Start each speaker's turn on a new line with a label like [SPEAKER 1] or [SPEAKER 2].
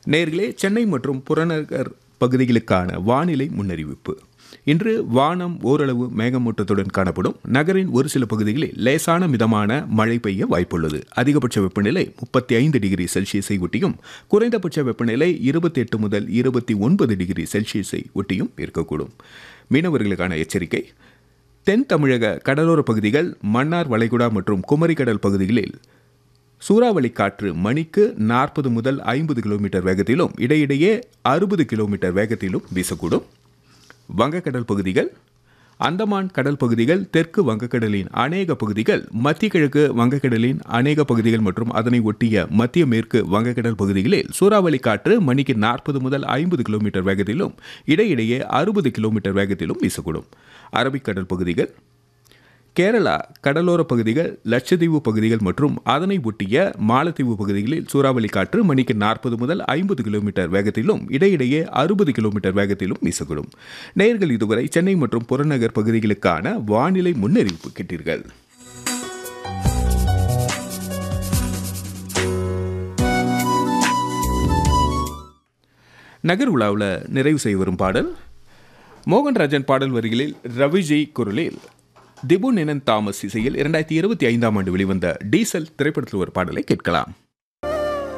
[SPEAKER 1] நேர்களே சென்னை மற்றும் புறநகர் பகுதிகளுக்கான வானிலை முன்னறிவிப்பு இன்று வானம் ஓரளவு மேகமூட்டத்துடன் காணப்படும் நகரின் ஒரு சில பகுதிகளில் லேசான மிதமான மழை பெய்ய வாய்ப்புள்ளது அதிகபட்ச வெப்பநிலை முப்பத்தி ஐந்து டிகிரி செல்சியஸை ஒட்டியும் குறைந்தபட்ச வெப்பநிலை இருபத்தி எட்டு முதல் இருபத்தி ஒன்பது டிகிரி செல்சியஸை ஒட்டியும் இருக்கக்கூடும் மீனவர்களுக்கான எச்சரிக்கை தென் தமிழக கடலோர பகுதிகள் மன்னார் வளைகுடா மற்றும் குமரிக்கடல் பகுதிகளில் சூறாவளி காற்று மணிக்கு நாற்பது முதல் ஐம்பது கிலோமீட்டர் வேகத்திலும் இடையிடையே அறுபது கிலோமீட்டர் வேகத்திலும் வீசக்கூடும் வங்கக்கடல் பகுதிகள் அந்தமான் கடல் பகுதிகள் தெற்கு வங்கக்கடலின் அநேக பகுதிகள் மத்திய கிழக்கு வங்கக்கடலின் அநேக பகுதிகள் மற்றும் அதனை ஒட்டிய மத்திய மேற்கு வங்கக்கடல் பகுதிகளில் சூறாவளி காற்று மணிக்கு நாற்பது முதல் ஐம்பது கிலோமீட்டர் வேகத்திலும் இடையிடையே அறுபது கிலோமீட்டர் வேகத்திலும் வீசக்கூடும் அரபிக்கடல் பகுதிகள் கேரளா கடலோர பகுதிகள் லட்சத்தீவு பகுதிகள் மற்றும் அதனை ஒட்டிய மாலத்தீவு பகுதிகளில் சூறாவளி காற்று மணிக்கு நாற்பது முதல் ஐம்பது கிலோமீட்டர் வேகத்திலும் இடையிடையே அறுபது கிலோமீட்டர் வேகத்திலும் வீசக்கூடும் நேயர்கள் இதுவரை சென்னை மற்றும் புறநகர் பகுதிகளுக்கான வானிலை முன்னறிவிப்பு கேட்டீர்கள் நகர் உலாவில் நிறைவு செய்ய வரும் பாடல் மோகன்ராஜன் பாடல் வரிகளில் ரவிஜி குரலில் திபு நினன் தாமஸ் இசையில் இரண்டாயிரத்தி இருபத்தி ஐந்தாம் ஆண்டு வெளிவந்த டீசல் திரைப்படத்தில் ஒரு பாடலை கேட்கலாம்